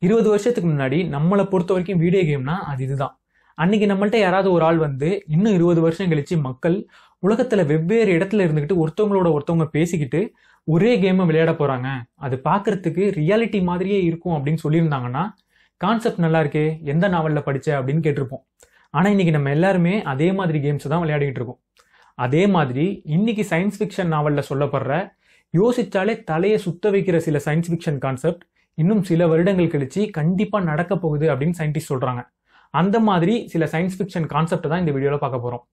இருபது வருஷத்துக்கு முன்னாடி நம்மளை பொறுத்த வரைக்கும் வீடியோ கேம்னா அது இதுதான் அன்னைக்கு நம்மள்ட்ட யாராவது ஒரு ஆள் வந்து இன்னும் இருபது வருஷம் கழிச்சு மக்கள் உலகத்துல வெவ்வேறு இடத்துல இருந்துகிட்டு ஒருத்தவங்களோட ஒருத்தவங்க பேசிக்கிட்டு ஒரே கேமை விளையாட போறாங்க அது பார்க்கறதுக்கு ரியாலிட்டி மாதிரியே இருக்கும் அப்படின்னு சொல்லியிருந்தாங்கன்னா கான்செப்ட் நல்லா இருக்கே எந்த நாவல்ல படிச்ச அப்படின்னு கேட்டிருப்போம் ஆனா இன்னைக்கு நம்ம எல்லாருமே அதே மாதிரி கேம்ஸ் தான் விளையாடிக்கிட்டு இருக்கோம் அதே மாதிரி இன்னைக்கு சயின்ஸ் ஃபிக்ஷன் நாவல்ல சொல்லப்படுற யோசிச்சாலே தலையை சுத்த வைக்கிற சில சயின்ஸ் ஃபிக்ஷன் கான்செப்ட் இன்னும் சில வருடங்கள் கழிச்சு கண்டிப்பா நடக்க போகுது அப்படின்னு சயின்டிஸ்ட் சொல்றாங்க அந்த மாதிரி சில சயின்ஸ் ஃபிக்ஷன் கான்செப்ட் தான் இந்த வீடியோல பார்க்க போறோம்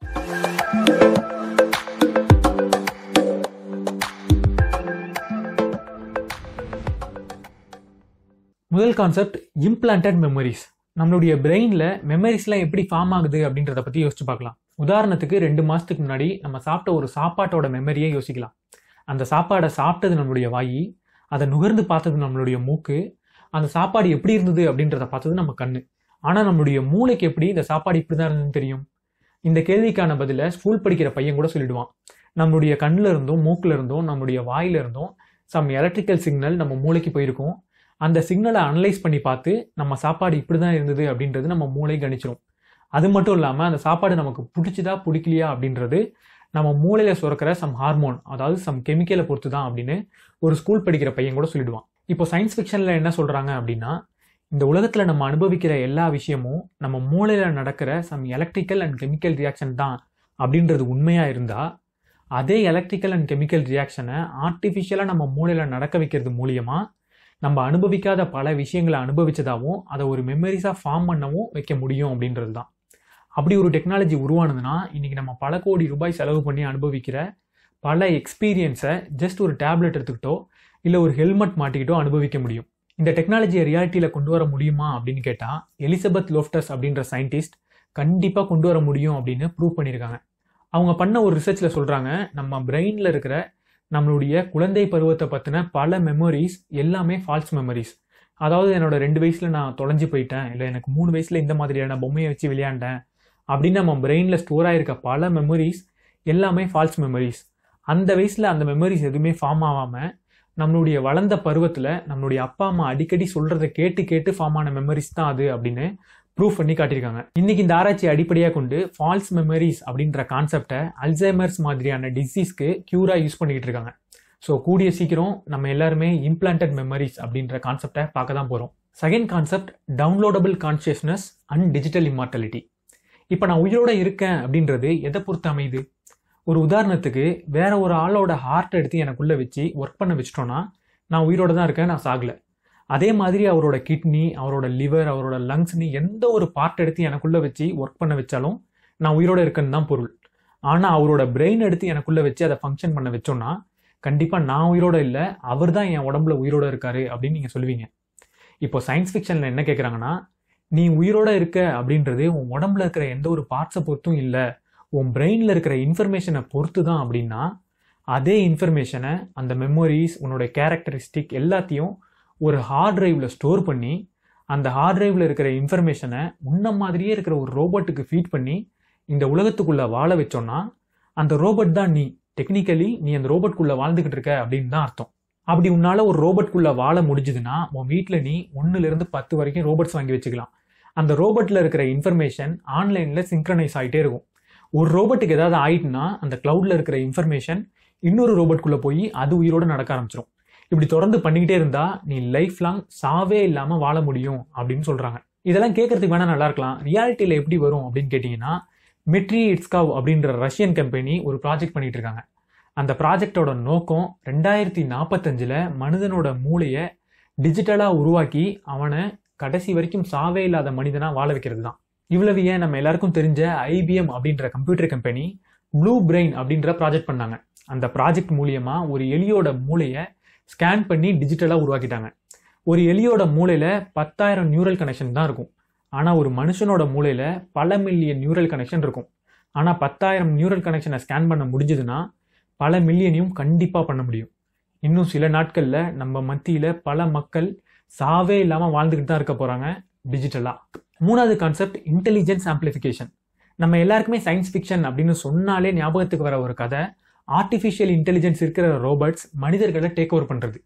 முதல் கான்செப்ட் இம்ப்ளான்டட் மெமரிஸ் நம்மளுடைய பிரெயினில் மெமரிஸ்லாம் எப்படி ஃபார்ம் ஆகுது அப்படின்றத பற்றி யோசிச்சு பார்க்கலாம் உதாரணத்துக்கு ரெண்டு மாதத்துக்கு முன்னாடி நம்ம சாப்பிட்ட ஒரு சாப்பாட்டோட மெமரியை யோசிக்கலாம் அந்த சாப்பாடை சாப்பிட்டது நம்மளுடைய வாயி அதை நுகர்ந்து பார்த்தது நம்மளுடைய மூக்கு அந்த சாப்பாடு எப்படி இருந்தது அப்படின்றத பார்த்தது நம்ம கண்ணு ஆனால் நம்மளுடைய மூளைக்கு எப்படி இந்த சாப்பாடு இப்படி தான் இருந்ததுன்னு தெரியும் இந்த கேள்விக்கான பதிலை ஸ்கூல் படிக்கிற பையன் கூட சொல்லிடுவான் நம்மளுடைய கண்ணில் இருந்தும் மூக்கில் இருந்தும் நம்மளுடைய வாயில இருந்தும் சம் எலக்ட்ரிக்கல் சிக்னல் நம்ம மூளைக்கு போயிருக்கும் அந்த சிக்னலை அனலைஸ் பண்ணி பார்த்து நம்ம சாப்பாடு இப்படி தான் இருந்தது அப்படின்றது நம்ம மூளை கணிச்சிரும் அது மட்டும் இல்லாமல் அந்த சாப்பாடு நமக்கு பிடிச்சதா பிடிக்கலையா அப்படின்றது நம்ம மூளையில் சுரக்கிற சம் ஹார்மோன் அதாவது சம் கெமிக்கலை பொறுத்து தான் அப்படின்னு ஒரு ஸ்கூல் படிக்கிற பையன் கூட சொல்லிடுவான் இப்போ சயின்ஸ் ஃபிக்ஷனில் என்ன சொல்கிறாங்க அப்படின்னா இந்த உலகத்தில் நம்ம அனுபவிக்கிற எல்லா விஷயமும் நம்ம மூளையில் நடக்கிற some electrical and chemical reaction தான் அப்படின்றது உண்மையாக இருந்தால் அதே எலக்ட்ரிக்கல் அண்ட் கெமிக்கல் ரியாக்ஷனை ஆர்டிஃபிஷியலாக நம்ம மூளையில் நடக்க வைக்கிறது மூலியமாக நம்ம அனுபவிக்காத பல விஷயங்களை அனுபவிச்சதாகவும் அதை ஒரு மெமரிஸாக ஃபார்ம் பண்ணவும் வைக்க முடியும் அப்படின்றது தான் அப்படி ஒரு டெக்னாலஜி உருவானதுன்னா இன்றைக்கி நம்ம பல கோடி ரூபாய் செலவு பண்ணி அனுபவிக்கிற பல எக்ஸ்பீரியன்ஸை ஜஸ்ட் ஒரு டேப்லெட் எடுத்துக்கிட்டோ இல்லை ஒரு ஹெல்மெட் மாட்டிக்கிட்டோ அனுபவிக்க முடியும் இந்த டெக்னாலஜியை ரியாலிட்டியில் கொண்டு வர முடியுமா அப்படின்னு கேட்டால் எலிசபெத் லோஃப்டஸ் அப்படின்ற சயின்டிஸ்ட் கண்டிப்பாக கொண்டு வர முடியும் அப்படின்னு ப்ரூவ் பண்ணியிருக்காங்க அவங்க பண்ண ஒரு ரிசர்ச்சில் சொல்கிறாங்க நம்ம பிரெயினில் இருக்கிற நம்மளுடைய குழந்தை பருவத்தை பற்றின பல மெமரிஸ் எல்லாமே ஃபால்ஸ் மெமரிஸ் அதாவது என்னோட ரெண்டு வயசில் நான் தொலைஞ்சு போயிட்டேன் இல்லை எனக்கு மூணு வயசில் இந்த மாதிரியான பொம்மையை வச்சு விளையாண்டேன் அப்படின்னு நம்ம பிரெயினில் ஸ்டோர் ஆகிருக்க பல மெமரிஸ் எல்லாமே ஃபால்ஸ் மெமரிஸ் அந்த வயசில் அந்த மெமரிஸ் எதுவுமே ஃபார்ம் ஆகாமல் நம்மளுடைய வளர்ந்த பருவத்தில் நம்மளுடைய அப்பா அம்மா அடிக்கடி சொல்கிறத கேட்டு கேட்டு ஃபார்ம் ஆன மெமரிஸ் தான் அது அப்படின்னு ப்ரூவ் பண்ணி காட்டியிருக்காங்க இன்னைக்கு இந்த ஆராய்ச்சி அடிப்படையாக கொண்டு ஃபால்ஸ் மெமரிஸ் அப்படின்ற கான்செப்டை அல்சைமர்ஸ் மாதிரியான டிசீஸ்க்கு க்யூராக யூஸ் பண்ணிக்கிட்டு இருக்காங்க ஸோ கூடிய சீக்கிரம் நம்ம எல்லாருமே இம்ப்ளான்டட் மெமரிஸ் அப்படின்ற கான்செப்டை பார்க்க தான் போகிறோம் second concept downloadable consciousness and digital immortality இப்போ நான் உயிரோட இருக்கேன் அப்படின்றது எதை பொறுத்து அமையுது ஒரு உதாரணத்துக்கு வேற ஒரு ஆளோட ஹார்ட் எடுத்து எனக்குள்ளே வச்சு ஒர்க் பண்ண வச்சிட்டோன்னா நான் உயிரோட தான் இருக்கேன் நான் சாகலை அதே மாதிரி அவரோட கிட்னி அவரோட லிவர் அவரோட லங்ஸ்னு எந்த ஒரு பார்ட் எடுத்து எனக்குள்ளே வச்சு ஒர்க் பண்ண வச்சாலும் நான் உயிரோட இருக்கேன்னு தான் பொருள் ஆனால் அவரோட பிரெயின் எடுத்து எனக்குள்ளே வச்சு அதை ஃபங்க்ஷன் பண்ண வச்சோன்னா கண்டிப்பாக நான் உயிரோட இல்லை அவர் தான் என் உடம்புல உயிரோட இருக்காரு அப்படின்னு நீங்கள் சொல்லுவீங்க இப்போ சயின்ஸ் ஃபிக்ஷனில் என்ன கேட்குறாங்கன்னா நீ உயிரோட இருக்க அப்படின்றது உன் உடம்புல இருக்கிற எந்த ஒரு பார்ட்ஸை பொறுத்தும் இல்லை உன் பிரெயினில் இருக்கிற இன்ஃபர்மேஷனை பொறுத்து தான் அப்படின்னா அதே இன்ஃபர்மேஷனை அந்த மெமரிஸ் உன்னோட கேரக்டரிஸ்டிக் எல்லாத்தையும் ஒரு ஹார்ட் டிரைவில் ஸ்டோர் பண்ணி அந்த ஹார்ட் டிரைவில் இருக்கிற இன்ஃபர்மேஷனை உன்ன மாதிரியே இருக்கிற ஒரு ரோபோட்டுக்கு ஃபீட் பண்ணி இந்த உலகத்துக்குள்ளே வாழ வச்சோன்னா அந்த ரோபோட் தான் நீ டெக்னிக்கலி நீ அந்த ரோபோட்குள்ளே வாழ்ந்துக்கிட்டு இருக்க அப்படின்னு தான் அர்த்தம் அப்படி உன்னால் ஒரு ரோபோட்குள்ளே வாழ முடிஞ்சுதுன்னா உன் வீட்டில் நீ ஒன்றுலேருந்து பத்து வரைக்கும் ரோபோட்ஸ் வாங்கி வச்சுக்கலாம் அந்த ரோபோட்டில் இருக்கிற இன்ஃபர்மேஷன் ஆன்லைனில் சிங்க்ரனைஸ் ஆகிட்டே இருக்கும் ஒரு ரோபோட்டுக்கு ஏதாவது ஆயிட்டுனா அந்த க்ளவுடில் இருக்கிற இன்ஃபர்மேஷன் இன்னொரு ரோபோட்குள்ளே போய் அது உயிரோடு நடக்க ஆரம்பிச்சிடும் இப்படி தொடர்ந்து பண்ணிக்கிட்டே இருந்தா நீ லைஃப் லாங் சாவே இல்லாமல் வாழ முடியும் அப்படின்னு சொல்கிறாங்க இதெல்லாம் கேட்கறதுக்கு வேணா நல்லா இருக்கலாம் ரியாலிட்டியில் எப்படி வரும் அப்படின்னு கேட்டிங்கன்னா மெட்ரி இட்ஸ்காவ் அப்படின்ற ரஷ்யன் கம்பெனி ஒரு ப்ராஜெக்ட் பண்ணிட்டு இருக்காங்க அந்த ப்ராஜெக்டோட நோக்கம் ரெண்டாயிரத்தி நாற்பத்தஞ்சில் மனிதனோட மூளையை டிஜிட்டலாக உருவாக்கி அவனை கடைசி வரைக்கும் சாவே இல்லாத மனிதனாக வாழ வைக்கிறது தான் இவ்வளவு ஏன் நம்ம எல்லாருக்கும் தெரிஞ்ச ஐபிஎம் அப்படின்ற கம்ப்யூட்டர் கம்பெனி ப்ளூ பிரெயின் அப்படின்ற ப்ராஜெக்ட் பண்ணாங்க அந்த ப்ராஜெக்ட் மூலியமா ஒரு எலியோட மூளையை ஸ்கேன் பண்ணி டிஜிட்டலாக உருவாக்கிட்டாங்க ஒரு எலியோட மூளையில் பத்தாயிரம் நியூரல் கனெக்ஷன் தான் இருக்கும் ஆனால் ஒரு மனுஷனோட மூளையில் பல மில்லியன் நியூரல் கனெக்ஷன் இருக்கும் ஆனால் பத்தாயிரம் நியூரல் கனெக்ஷனை ஸ்கேன் பண்ண முடிஞ்சதுன்னா பல மில்லியனையும் கண்டிப்பாக பண்ண முடியும் இன்னும் சில நாட்களில் நம்ம மத்தியில் பல மக்கள் சாவே இல்லாமல் வாழ்ந்துக்கிட்டு தான் இருக்க போகிறாங்க டிஜிட்டலாக மூணாவது கான்செப்ட் இன்டெலிஜென்ஸ் ஆம்பிளிஃபிகேஷன் நம்ம எல்லாருக்குமே சயின்ஸ் ஃபிக்ஷன் அப்படின்னு சொன்னாலே ஞாபகத்துக்கு வர ஒரு கதை ஆர்டிஃபிஷியல் இன்டெலிஜென்ஸ் இருக்கிற ரோபோட்ஸ் மனிதர்களை டேக் ஓவர் பண்ணுறது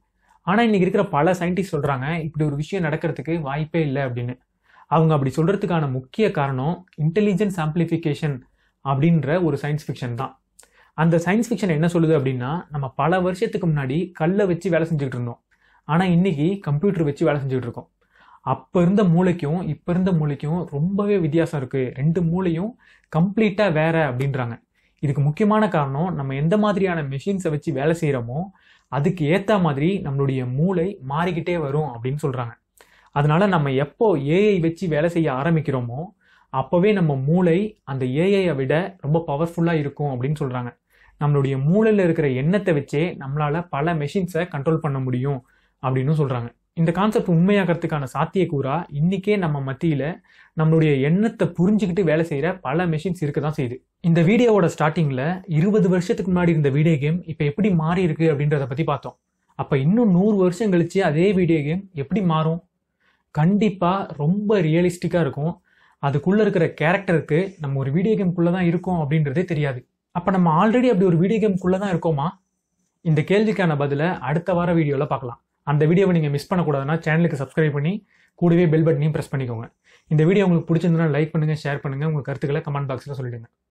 ஆனால் இன்னைக்கு இருக்கிற பல சயின்டிஸ்ட் சொல்கிறாங்க இப்படி ஒரு விஷயம் நடக்கிறதுக்கு வாய்ப்பே இல்லை அப்படின்னு அவங்க அப்படி சொல்கிறதுக்கான முக்கிய காரணம் இன்டெலிஜென்ஸ் ஆம்ப்ளிஃபிகேஷன் அப்படின்ற ஒரு சயின்ஸ் ஃபிக்ஷன் தான் அந்த சயின்ஸ் ஃபிக்ஷன் என்ன சொல்லுது அப்படின்னா நம்ம பல வருஷத்துக்கு முன்னாடி கல்லை வச்சு வேலை செஞ்சுக்கிட்டு இருந்தோம் ஆனால் இன்னைக்கு கம்ப்யூட்டர் வச்சு வேலை செஞ்சுக்கிட்டு இருக்கோம் அப்போ இருந்த மூளைக்கும் இப்போ இருந்த மூளைக்கும் ரொம்பவே வித்தியாசம் இருக்குது ரெண்டு மூளையும் கம்ப்ளீட்டாக வேற அப்படின்றாங்க இதுக்கு முக்கியமான காரணம் நம்ம எந்த மாதிரியான மெஷின்ஸை வச்சு வேலை செய்கிறோமோ அதுக்கு ஏற்ற மாதிரி நம்மளுடைய மூளை மாறிக்கிட்டே வரும் அப்படின்னு சொல்கிறாங்க அதனால நம்ம எப்போ ஏஐ வச்சு வேலை செய்ய ஆரம்பிக்கிறோமோ அப்போவே நம்ம மூளை அந்த ஏஐயை விட ரொம்ப பவர்ஃபுல்லாக இருக்கும் அப்படின்னு சொல்கிறாங்க நம்மளுடைய மூளையில் இருக்கிற எண்ணத்தை வச்சே நம்மளால் பல மெஷின்ஸை கண்ட்ரோல் பண்ண முடியும் அப்படின்னு சொல்கிறாங்க இந்த கான்செப்ட் உண்மையாகிறதுக்கான சாத்தியக்கூறா இன்றைக்கே நம்ம மத்தியில் நம்மளுடைய எண்ணத்தை புரிஞ்சுக்கிட்டு வேலை செய்கிற பல மெஷின்ஸ் இருக்க தான் செய்யுது இந்த வீடியோவோட ஸ்டார்டிங்கில் இருபது வருஷத்துக்கு முன்னாடி இருந்த வீடியோ கேம் இப்போ எப்படி மாறி இருக்கு அப்படின்றத பற்றி பார்த்தோம் அப்போ இன்னும் நூறு வருஷம் கழிச்சு அதே வீடியோ கேம் எப்படி மாறும் கண்டிப்பாக ரொம்ப ரியலிஸ்டிக்காக இருக்கும் அதுக்குள்ளே இருக்கிற கேரக்டருக்கு நம்ம ஒரு வீடியோ கேம்குள்ளே தான் இருக்கோம் அப்படின்றதே தெரியாது அப்போ நம்ம ஆல்ரெடி அப்படி ஒரு வீடியோ கேம்குள்ளே தான் இருக்கோமா இந்த கேள்விக்கான பதிலை அடுத்த வார வீடியோவில் பார்க்கலாம் அந்த வீடியோவை நீங்கள் மிஸ் பண்ணக்கூடாதுன்னா சேனலுக்கு சப்ஸ்கிரைப் பண்ணி கூடவே பெல் பட்டனையும் ப்ரெஸ் பண்ணிக்கோங்க இந்த வீடியோ உங்களுக்கு பிடிச்சிருந்தனா லைக் பண்ணுங்கள் ஷேர் பண்ணுங்கள் உங்கள் கருத்துக்களை கமெண்ட் பாக்ஸில் சொல்லிடுங்க